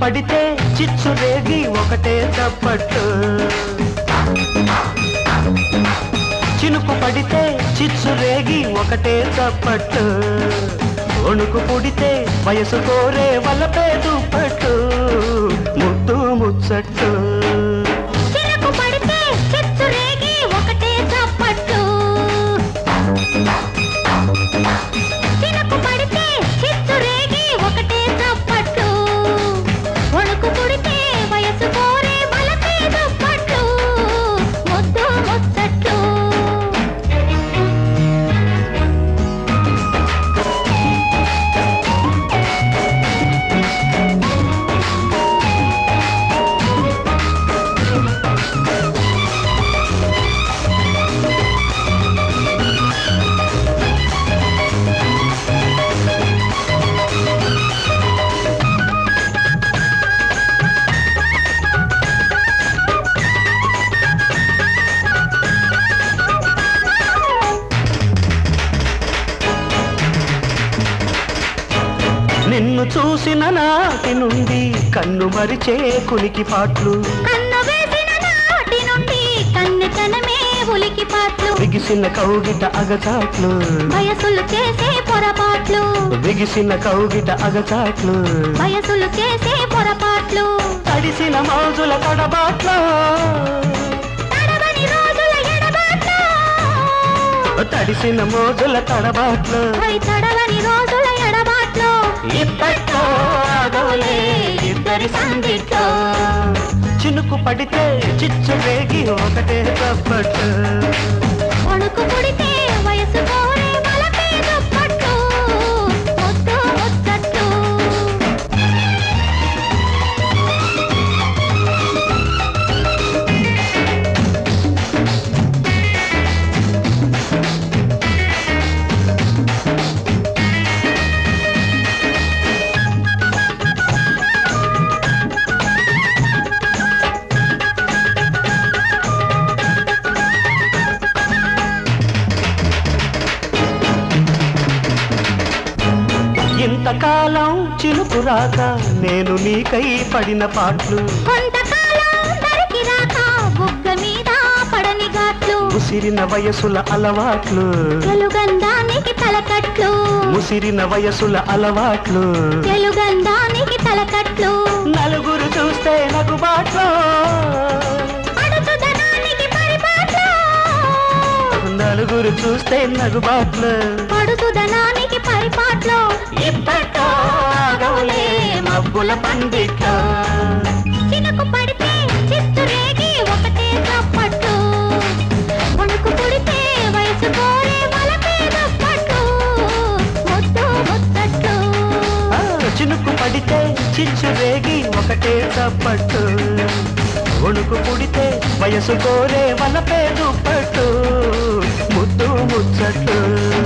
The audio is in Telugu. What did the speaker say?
పడితే చిచ్చు రేగి ఒకటే చప్పట్టు చినుకు పడితే చిచ్చు రేగి ఒకటే చప్పట్టు వణుకు పుడితే వయసు కోరే వలపే దుప్పట్టు ముద్దు ముచ్చట్టు చినుకు పడితే చిచ్చు రేగి ఒకటే చప్పట్టు చినుకు పడితే చిచ్చు రేగి ఒకటే చప్పట్టు వణుకు పుడితే వయసు కోరే బలపే దుప్పట్లు ముద్దు ముచ్చట్లు నిన్ను చూసిన నాటి నుండి కన్ను మరిచే కునికి పాట్లు కన్ను వేసిన నాటి నుండి కన్నెతనమే ఉలికి పాట్లు బిగిసిన కౌగిట అగచాట్లు వయసులు చేసే పొరపాట్లు బిగిసిన కౌగిట అగచాట్లు వయసులు చేసే పొరపాట్లు తడిసిన మౌజుల తడబాట్లు తడవని రోజుల ఎడబాట్లు తడిసిన మోజుల తడబాట్లు అవి తడవని రోజుల ఎడబాట్లు ఇప్పట్లో ఆగవులే ఇద్దరి సందిట్లో చినుకు పడితే చిచ్చు రేగి ఒకటే తప్పట్టు వణుకు పుడితే వయసు కోరే వలపే దుప్పట్లు ముద్దు ముచ్చట్లు ఇంతకాలం చినుకు రాక నేను నీకై పడిన పాట్లు కొంతకాలం దరికి రాక బుగ్గ మీద పడని ఘాట్లు ముసిరిన వయసుల అలవాట్లు తెలుగందానికి తలకట్లు ముసిరిన వయసుల అలవాట్లు తెలుగందానికి తలకట్లు నలుగురు చూస్తే నగుబాట్లు పడుచుదనానికి పరిపాట్లు నలుగురు చూస్తే నగుబాట్లు పడుచుదనానికి పరిపాట్లు ఇప్పట్లో ఆగవులే మబ్బుల పండిట్లో చినుకు పడితే చిత్తు రేగి ఒకటే చప్పట్టు వణుకు పుడితే వయసు కోరే వలపే దుప్పట్లు ముద్దు ముచ్చట్లు ఆ, చినుకు పడితే చిచ్చు రేగి ఒకటే చప్పట్టు వణుకు పుడితే వయసు కోరే వలపే దుప్పట్టు ముద్దు ముచ్చట్టు